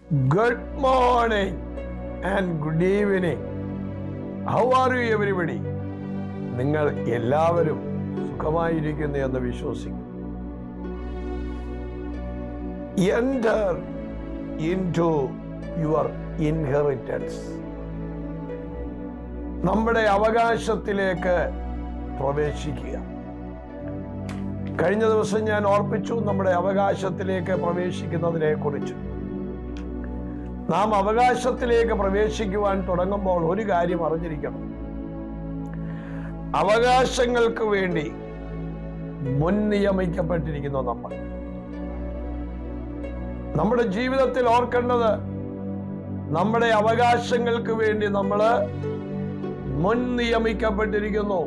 Good morning and good evening. How are you everybody? നിങ്ങൾ എല്ലാവരും സുഖമായിരിക്കുന്നു എന്ന് വിശ്വസിക്കും enter into your inheritance നമ്മുടെ അവകാശത്തിലേക്ക് പ്രവേശിക്കുക കഴിഞ്ഞ ദിവസം ഞാൻ ഓർപ്പിച്ചു നമ്മുടെ അവകാശത്തിലേക്ക് പ്രവേശിക്കുന്നതിനെ കുറിച്ച് നാം അവകാശത്തിലേക്ക് പ്രവേശിക്കുവാൻ തുടങ്ങുമ്പോൾ ഒരു കാര്യം അറിഞ്ഞിരിക്കണം അവകാശങ്ങൾക്ക് വേണ്ടി മുൻ നിയമിക്കപ്പെട്ടിരിക്കുന്നു നമ്മൾ നമ്മുടെ ജീവിതത്തിൽ ഓർക്കേണ്ടത് നമ്മുടെ അവകാശങ്ങൾക്ക് വേണ്ടി നമ്മൾ മുൻ നിയമിക്കപ്പെട്ടിരിക്കുന്നു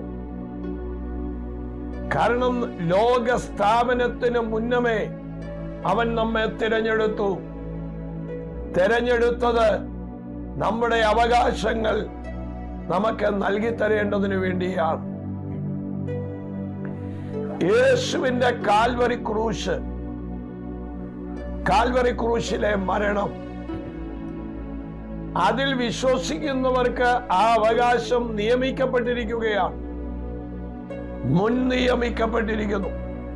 കാരണം ലോക സ്ഥാപനത്തിന് മുന്നമേ അവൻ നമ്മെ തിരഞ്ഞെടുത്തു തിരഞ്ഞെടുത്തത് നമ്മുടെ അവകാശങ്ങൾ നമുക്ക് നൽകി തരേണ്ടതിനു വേണ്ടിയാണ് യേശുവിന്റെ കാൽവറി ക്രൂശ് കാൽവറി ക്രൂശിലെ മരണം അതിൽ വിശ്വസിക്കുന്നവർക്ക് ആ അവകാശം നിയമിക്കപ്പെട്ടിരിക്കുകയാണ് മുൻ നിയമിക്കപ്പെട്ടിരിക്കുന്നു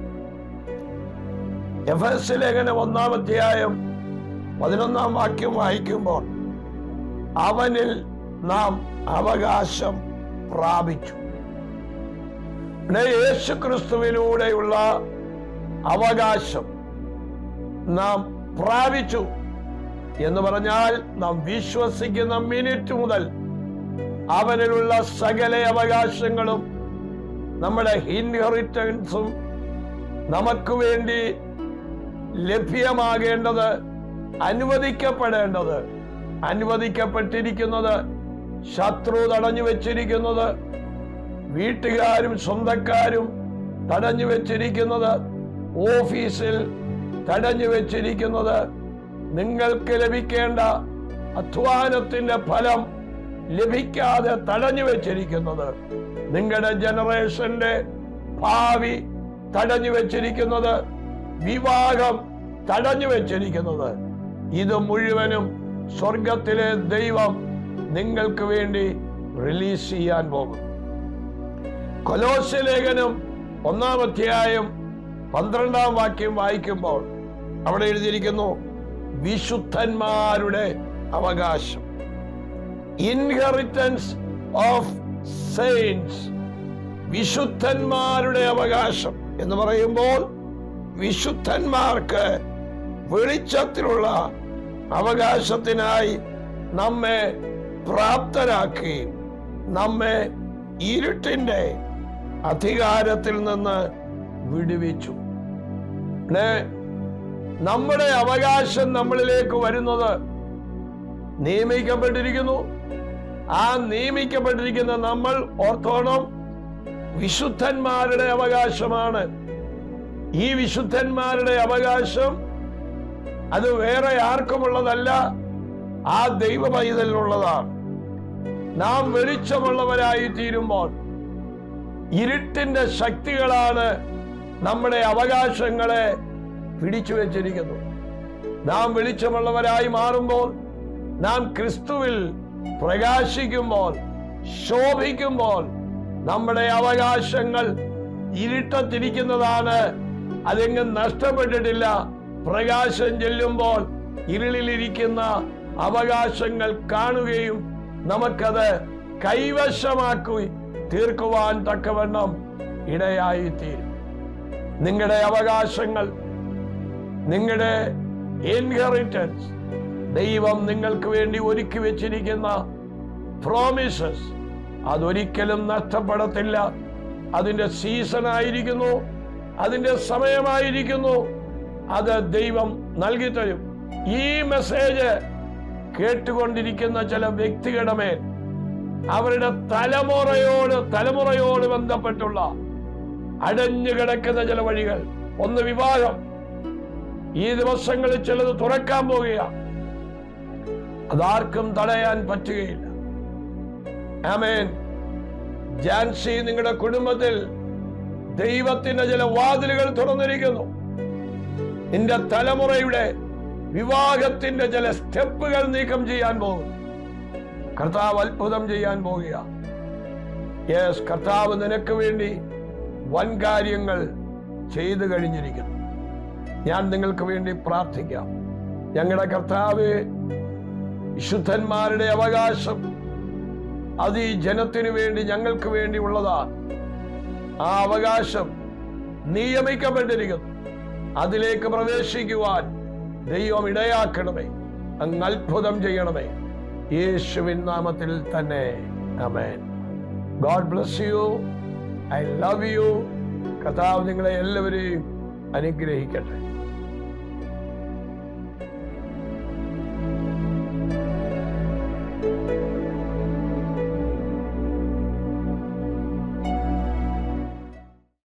എഫ് എസ് ലേഖനം ഒന്നാം അധ്യായം പതിനൊന്നാം വാക്യം വായിക്കുമ്പോൾ അവനിൽ നാം അവകാശം പ്രാപിച്ചു പിന്നെ യേശു ക്രിസ്തുവിലൂടെയുള്ള അവകാശം നാം പ്രാപിച്ചു എന്ന് പറഞ്ഞാൽ നാം വിശ്വസിക്കുന്ന മിനിറ്റ് മുതൽ അവനിലുള്ള സകല അവകാശങ്ങളും നമ്മുടെ ഇൻഹെറിറ്റൻസും നമുക്ക് വേണ്ടി ലഭ്യമാകേണ്ടത് അനുവദിക്കപ്പെടേണ്ടത് അനുവദിക്കപ്പെട്ടിരിക്കുന്നത് ശത്രു തടഞ്ഞു വെച്ചിരിക്കുന്നത് വീട്ടുകാരും സ്വന്തക്കാരും തടഞ്ഞു വെച്ചിരിക്കുന്നത് ഓഫീസിൽ തടഞ്ഞു വെച്ചിരിക്കുന്നത് നിങ്ങൾക്ക് ലഭിക്കേണ്ട അധ്വാനത്തിന്റെ ഫലം ലഭിക്കാതെ തടഞ്ഞു വെച്ചിരിക്കുന്നത് നിങ്ങളുടെ ജനറേഷന്റെ ഭാവി തടഞ്ഞു വെച്ചിരിക്കുന്നത് വിവാഹം തടഞ്ഞു വെച്ചിരിക്കുന്നത് ഇത് മുഴുവനും സ്വർഗത്തിലെ ദൈവം നിങ്ങൾക്ക് വേണ്ടി റിലീസ് ചെയ്യാൻ പോകും കൊലോസ്യ ലേഖനം ഒന്നാം അധ്യായം പന്ത്രണ്ടാം വാക്യം വായിക്കുമ്പോൾ അവിടെ എഴുതിയിരിക്കുന്നു വിശുദ്ധന്മാരുടെ അവകാശം ഇൻഹെറിറ്റൻസ് ഓഫ് സെയിൻസ് വിശുദ്ധന്മാരുടെ അവകാശം എന്ന് പറയുമ്പോൾ വിശുദ്ധന്മാർക്ക് വെളിച്ചത്തിലുള്ള അവകാശത്തിനായി നമ്മെ പ്രാപ്തരാക്കുകയും നമ്മെ ഇരുട്ടിന്റെ അധികാരത്തിൽ നിന്ന് വിടുവിച്ചു പിന്നെ നമ്മുടെ അവകാശം നമ്മളിലേക്ക് വരുന്നത് നിയമിക്കപ്പെട്ടിരിക്കുന്നു ആ നിയമിക്കപ്പെട്ടിരിക്കുന്ന നമ്മൾ ഓർത്തോണം വിശുദ്ധന്മാരുടെ അവകാശമാണ് ഈ വിശുദ്ധന്മാരുടെ അവകാശം അത് വേറെ ആർക്കുമുള്ളതല്ല ആ ദൈവ പൈതലിനുള്ളതാണ് നാം വെളിച്ചമുള്ളവരായി തീരുമ്പോൾ ഇരുട്ടിന്റെ ശക്തികളാണ് നമ്മുടെ അവകാശങ്ങളെ പിടിച്ചു വെച്ചിരിക്കുന്നത് നാം വെളിച്ചമുള്ളവരായി മാറുമ്പോൾ നാം ക്രിസ്തുവിൽ പ്രകാശിക്കുമ്പോൾ ശോഭിക്കുമ്പോൾ നമ്മുടെ അവകാശങ്ങൾ ഇരുട്ടത്തിരിക്കുന്നതാണ് അതെങ്ങും നഷ്ടപ്പെട്ടിട്ടില്ല പ്രകാശം ചെല്ലുമ്പോൾ ഇരുളിലിരിക്കുന്ന അവകാശങ്ങൾ കാണുകയും നമുക്കത് കൈവശമാക്കി തീർക്കുവാൻ തക്കവണ്ണം ഇടയായി തീരും നിങ്ങളുടെ അവകാശങ്ങൾ നിങ്ങളുടെ ഇൻഹെറിറ്റൻസ് ദൈവം നിങ്ങൾക്ക് വേണ്ടി ഒരുക്കി വെച്ചിരിക്കുന്ന പ്രോമിസസ് അതൊരിക്കലും നഷ്ടപ്പെടത്തില്ല അതിന്റെ സീസൺ ആയിരിക്കുന്നു അതിന്റെ സമയമായിരിക്കുന്നു അത് ദൈവം നൽകി തരും ഈ മെസ്സേജ് കേട്ടുകൊണ്ടിരിക്കുന്ന ചില വ്യക്തികളുടെ മേൽ അവരുടെ തലമുറയോട് തലമുറയോട് ബന്ധപ്പെട്ടുള്ള അടഞ്ഞു കിടക്കുന്ന ചില വഴികൾ ഒന്ന് വിവാഹം ഈ ദിവസങ്ങളിൽ ചിലത് തുറക്കാൻ പോവുകയാണ് അതാർക്കും തടയാൻ പറ്റുകയില്ല ആമേൻ ജാൻസി നിങ്ങളുടെ കുടുംബത്തിൽ ദൈവത്തിന്റെ ചില വാതിലുകൾ തുറന്നിരിക്കുന്നു നിന്റെ തലമുറയുടെ വിവാഹത്തിന്റെ ചില സ്റ്റെപ്പുകൾ നീക്കം ചെയ്യാൻ പോകും കർത്താവ് അത്ഭുതം ചെയ്യാൻ പോകുക യെസ് കർത്താവ് നിനക്ക് വേണ്ടി വൻ കാര്യങ്ങൾ ചെയ്തു കഴിഞ്ഞിരിക്കുന്നു ഞാൻ നിങ്ങൾക്ക് വേണ്ടി പ്രാർത്ഥിക്കാം ഞങ്ങളുടെ കർത്താവ് വിശുദ്ധന്മാരുടെ അവകാശം അത് ഈ ജനത്തിനു വേണ്ടി ഞങ്ങൾക്ക് വേണ്ടി ഉള്ളതാണ് ആ അവകാശം നിയമിക്കപ്പെട്ടിരിക്കുന്നു അതിലേക്ക് പ്രവേശിക്കുവാൻ ദൈവം ഇടയാക്കണമേ അങ്ങ് അത്ഭുതം ചെയ്യണമേ യേശുവിൻ നാമത്തിൽ തന്നെ അമേൻ God bless you I love you കഥാവ് നിങ്ങളെ എല്ലാവരെയും അനുഗ്രഹിക്കട്ടെ